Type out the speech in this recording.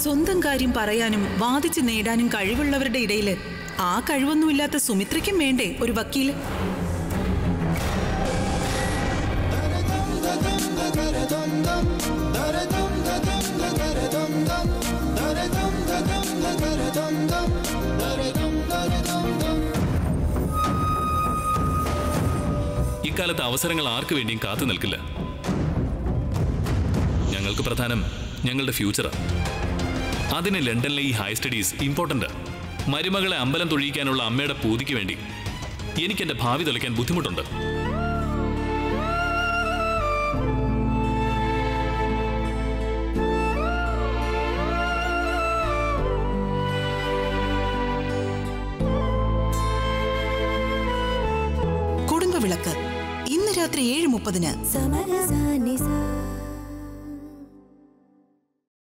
സ്വന്തം കാര്യം പറയാനും വാദിച്ച് നേടാനും കഴിവുള്ളവരുടെ ഇടയില് ആ കഴിവൊന്നുമില്ലാത്ത സുമിത്രയ്ക്കും വേണ്ടേ ഒരു വക്കീല് ഇക്കാലത്ത് അവസരങ്ങൾ ആർക്കു വേണ്ടിയും കാത്തു നിൽക്കില്ല ഞങ്ങൾക്ക് പ്രധാനം ഞങ്ങളുടെ ഫ്യൂച്ചറാണ് അതിന് ലണ്ടനിലെ ഈ ഹയർ സ്റ്റഡീസ് ഇമ്പോർട്ടൻ്റ് മരുമകളെ അമ്പലം തൊഴിയിക്കാനുള്ള അമ്മയുടെ പൂതിക്ക് വേണ്ടി എനിക്ക് എൻ്റെ ഭാവി തെളിക്കാൻ ബുദ്ധിമുട്ടുണ്ട് കുടുംബവിളക്ക് ഇന്ന് രാത്രി ഏഴ് മുപ്പതിന് സമരസാനിസ